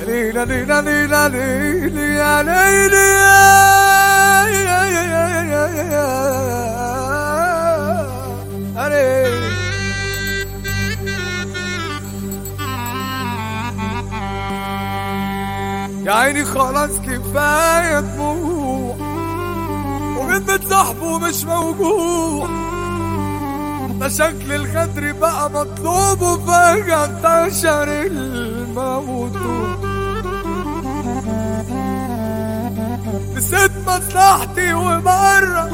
ليلى ليلى ليلى ليلى يا ليلى يا يا يا يا يا يا يا يا عيني خلاص كفاية دموع ومن صاحبه مش موجوع ده شكل الغدر بقى مطلوب وفجأة انتشر الموت نسيت مصلحتي وبره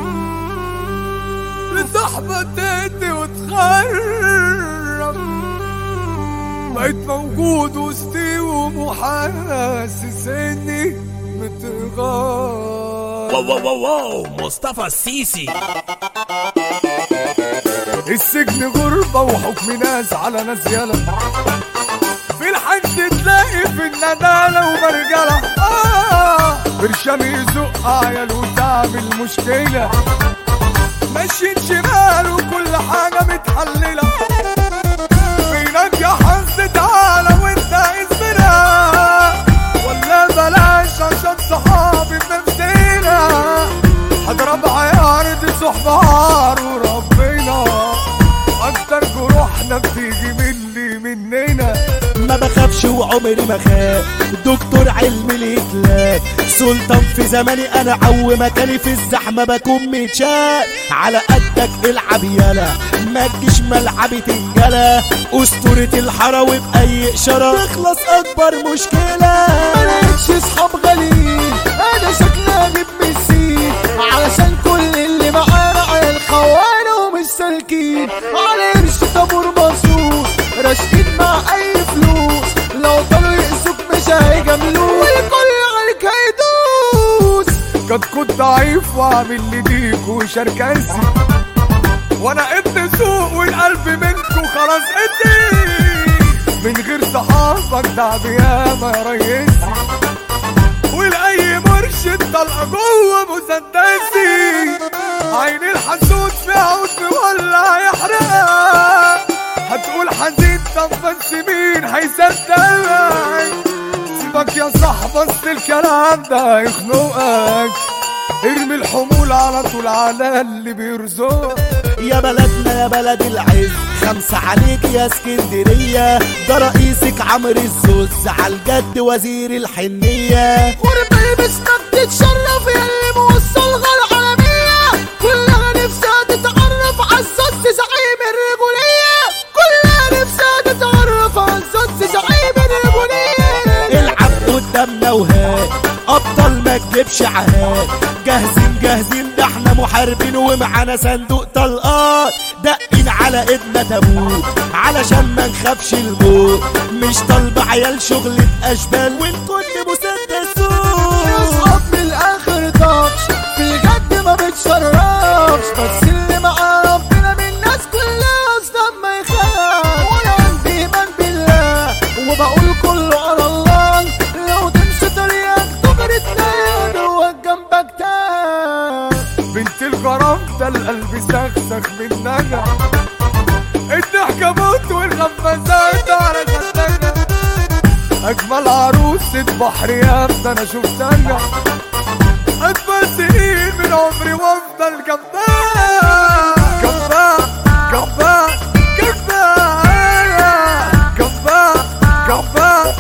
لصاحبة تدي وتخرب بقيت موجود وسطي ومحاسس اني متغار واو واو واو واو مصطفى السيسي السجن غربة وحكم ناس على ناس يلا في الحج تلاقي في الندالة ومرجلة آه برشام يزق عيال وتعمل مشكلة ماشيين شمال وكل حاجة متحللة فينك يا حظ تعالى وانت اسمنا ولا بلاش عشان صحابي بنفسنا هضرب عيار دي صحبة عار وربنا اكتر جروحنا بتيجي مني مننا ما بخافش وعمري ما خاف دكتور علم الاتلاف سلطان في زماني انا عو مكاني في الزحمه بكون متشاف على قدك العب يلا ما تجيش ملعبي تنجلى اسطوره الحراوي باي اشاره تخلص اكبر مشكله مالكش اصحاب غاليين انا شكلي اجيب مسين علشان كل اللي معانا عيال خوانه ومش سالكين على قرش طابور مصروف راشقين مع اي فلوس لو طلعوا يقسوك مش هيجاملوك والكل عليك هيدوس قد كنت ضعيف واعمل لي ديك وشركسي وانا ابن سوق والقلب منكو خلاص ادي من غير صحابك تعب ياما يا ريسي ولاي مرشد طلقه جوه مسدسي عين الحسود في عود ولا يحرق هتقول حزين طب بس مين هيصدقك سيبك يا صاحبي اصل الكلام ده هيخنقك ارمي الحمول على طول على اللي بيرزقك يا بلدنا يا بلد العز خمسة عليك يا اسكندرية ده رئيسك عمرو الزوز عالجد وزير الحنية وربنا باسمك تتشرف يا اللي موصل غير عالمية كلها نفسها تتعرف عالصوت زعيم الرجولية كلها نفسها تتعرف عالصوت زعيم الرجولية العب قدامنا وهات ابطال ما تجيبش عهات جاهزين جاهزين ده احنا محاربين ومعانا صندوق طلقات دقين على ايدنا تابوت علشان ما نخافش الموت مش طالب عيال شغلة اشبال ونكون مسدسون اصحاب من الاخر طفش في الجد ما بتشرفش بس اللي مع ربنا من الناس كلها اصلا ما يخاف وانا عندي ايمان بالله وبقول كله على الله لو تمشي طريقك تغري تلاقي جواك جنبك تاه بنت الغرام ده القلب سخسخ مننا الضحكة موت والغمازات على خدنا أجمل عروسة بحر يا ده أنا شفتها أجمل سنين من عمري وأفضل جنبها جنبها جنبها جنبها جنبها جنبها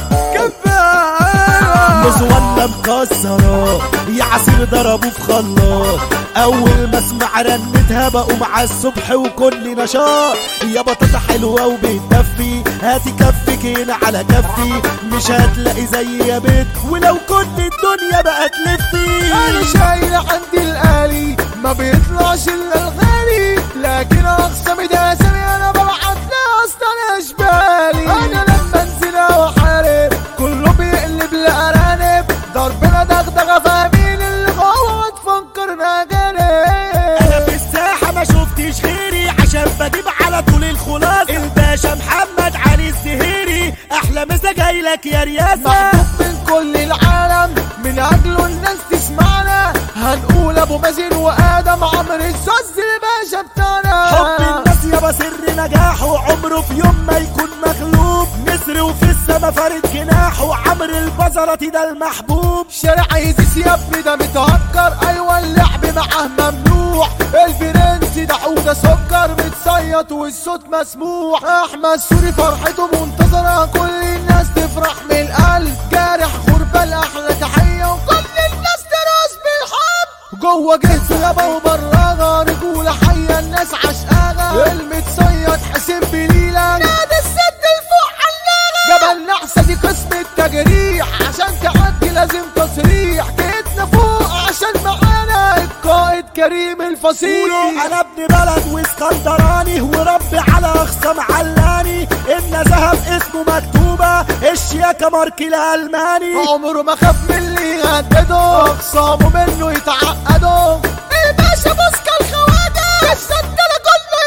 جنبها مزولة مكسرة يا عصير ضربوه في خلاط اول ما اسمع رنتها بقوم على الصبح وكل نشاط يا بطاطا حلوة وبتدفي هاتي كفك هنا على كفي مش هتلاقي زي يا بيت ولو كنت الدنيا بقى تلفي انا شايل عندي الالي ما بيطلعش الا الغالي لكن اقسم ده اسمي انا ببعت لها اصلا اشبالي انا لما انزل واحارب كله بيقلب لارانب ضربنا دغدغه فاهمين اللي جوه تفكرنا جانب انا في الساحة ما شفتش غيري عشان بجيب على طول الخلاصة الباشا محمد علي الزهيري احلى مسا جايلك يا رياسة محبوب من كل العالم من اجله الناس تسمعنا هنقول ابو مازن وادم عمرو الزوز الباشا بتاعنا حب الناس يابا سر نجاحه عمره في يوم ما يكون مغلوب نسر وفي السما فارد جناحه عمرو عمرو البزرتي ده المحبوب شارع ايزيس يا ابني ده متهكر ايوه اللعب معاه ممنوع الفرنسي ده حوده سكر متصيط والصوت مسموع احمد سوري فرحته منتظره كل الناس تفرح من القلب جارح غربال احلى تحيه وكل الناس تراس بالحب جوه جهته يابا وبراها رجوله حيه الناس عشقاها المتصيط حسين بليله نادي السد الفوق علقه جبل نحسه دي قسم التجريح عشان تعدي لازم تصريح جيتنا فوق عشان معانا القائد كريم الفصيل قولوا انا ابن بلد واسكندراني وربي على اخصام علاني ان ذهب اسمه مكتوبه الشياكه مارك الالماني عمره ما خاف من اللي يهدده اخصامه منه يتعقدوا الباشا بوسكا الخواجه السندله كله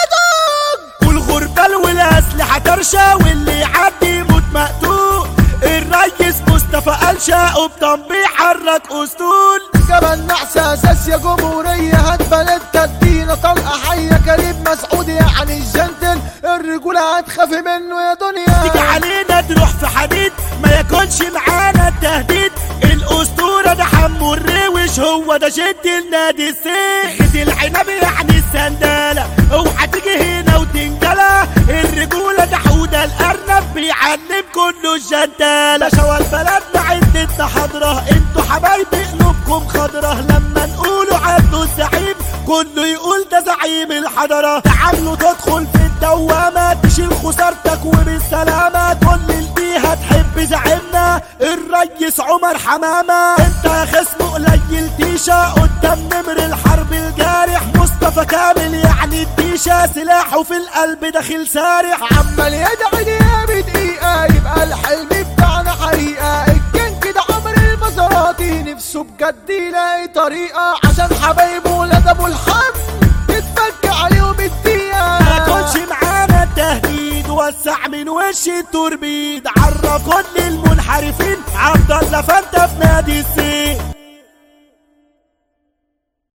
يقلده والغربال والاسلحه ترشا واللي يعدي يموت مقتول الريس مصطفى قال شاقه بطنبيه حرك اسطول جبل نحس اساس يا جمهوريه هات بلد تدينا طلقه حيه كريم مسعود يعني الجنتل الرجوله هتخاف منه يا تيجي دنيا علينا تروح في حديد ما يكونش معانا التهديد الاسطوره ده حمو الروش هو ده شد النادي السيخ خد العنب يعني السنداله اوعى تيجي هنا وتنجلى الرجوله ده حوده الارنب بيعلم كله الجنداله شوال بلدنا عدتنا حضره انتوا حبايبي قلوبكم خضره لما نقولوا عنده الزعيم كله يقول ده زعيم الحضره تعامله تدخل في الدوامه تشيل خسارتك وبالسلامه كل اللي هتحب زعيمنا الريس عمر حمامه انت يا خصم قليل تيشه قدام نمر الحرب الجارح مصطفى كامل يعني الديشه سلاحه في القلب داخل سارح عمال يدعي دقيقة بدقيقة يبقى الحلم بتاعنا حقيقة الجن كده عمر المزاراتي نفسه بجد يلاقي طريقة عشان حبايبه ولاد ابو الحم يتفك عليهم الدقيقة ما تكونش معانا التهديد وسع من وش التوربيد عرف كل المنحرفين عبد الله فانت في نادي السيف